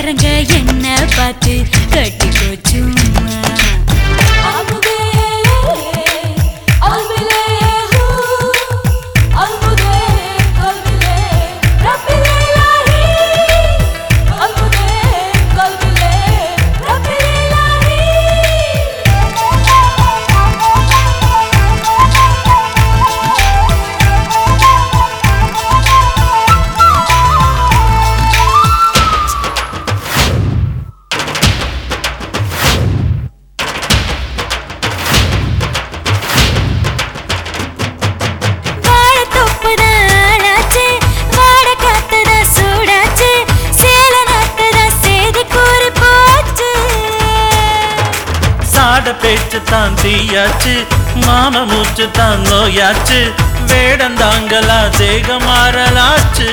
இறங்க என்ன பார்த்து கட்டி போச்சும்மா அமுதே அல்பிலே ஹூ அல்முதே கல்பிலே ரப்பிலே லாஹி அல்முதே கல்பிலே ரப்பிலே வாழைத்தொப்புதான் ஆளாச்சு, வாடை காத்துதான் சூடாச்சு, சேலை நாத்துதான் செய்தி கூறி போச்சு. சாட பேச்சு தான் தீயாச்சு மாம மூச்சு தான் நோயாச்சு வேடந்தாங்களா தேக மாறலாச்சு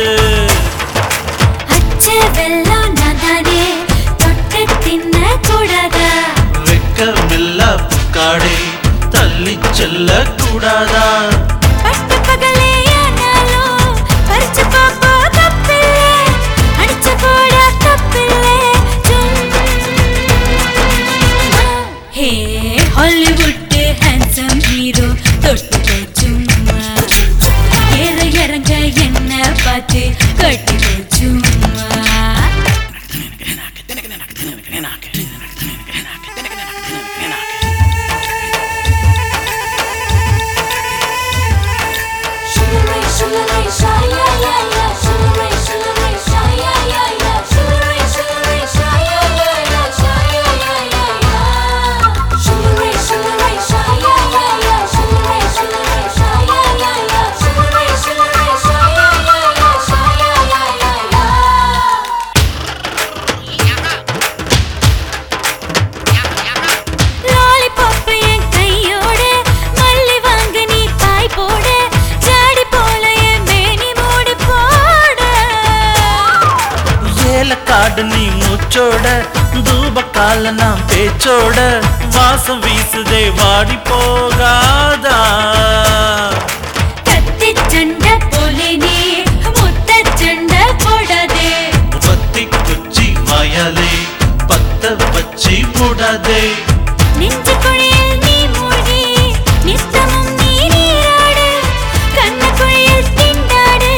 அச்ச வெல்லம் நான் தானே, தொட்டு தின்னக்கூடாதா? வெக்கமில்லா புக்காடே தள்ளி செல்ல கூடாதா பட்ட பகலே ஆனாலும் பறிச்சு பாப்பா தப்பில்லை, அடிச்சு போடா தப்பில்லை. சும்மா. ஹே ஹாலிவுட் ஹேண்ட்ஸம் ஹீரோ தொட்டு போச்சும்மா ஏற இறங்க என்ன பார்த்து கட்டி போச்சும்மா Shulare, shulare, sha ya ya ya. Shulare, shulare, sha ya ya ya. Shulare, shulare, sha ya ya ya. Sha ya ya ya ya. Shulare, shulare, sha ya ya ya. Shulare, shulare, sha ya ya ya. Shulare, shulare, sha ya ya ya. Sha ya ya ya ya. Lollipop என் கையோடு மல்லி வாங்க நீ பாய் போடு ஜாடி போல என் மேனி மூடி போடு ஏலக்காடு நீ மூச்சோட தூப கால நாம் பேச்சோட வாசம் வீசுதே வாடி போகாதா கத்தி சண்டை போலே நீ முத்த சண்டை போடாதே பத்தி குச்சி வயலே பத்த வச்சி போடாதே நெஞ்சு குழியில் நீ மூழ்கி நித்தமும் நீ நீராடு கண்ணு குழியில் திண்டாடு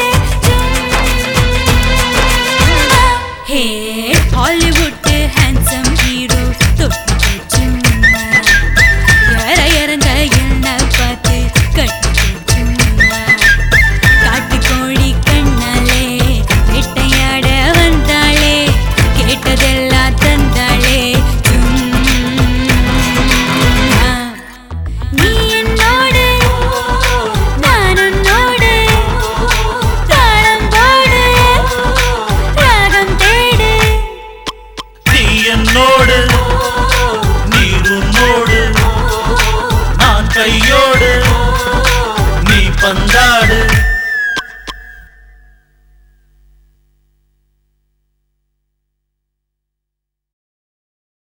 சும்மா. ஹே ஹாலிவுட் ஹேண்ட்ஸம் ஹீரோ தொட்டு சும்மா யார இறங்க என்ன பார்த்து கட்டி சும்மா காட்டு கோழி கண்ணாலே வேட்டையாட வந்தாளே கேட்டதெல்லாம் தந்தாளே சும்மா. நீ என்னோடு நான் உன்னோடு தாளம் போடு ராகம் தேடு நீ என்னோடு நீர் உன்னோடு நான் கையோடு நீ பந்தா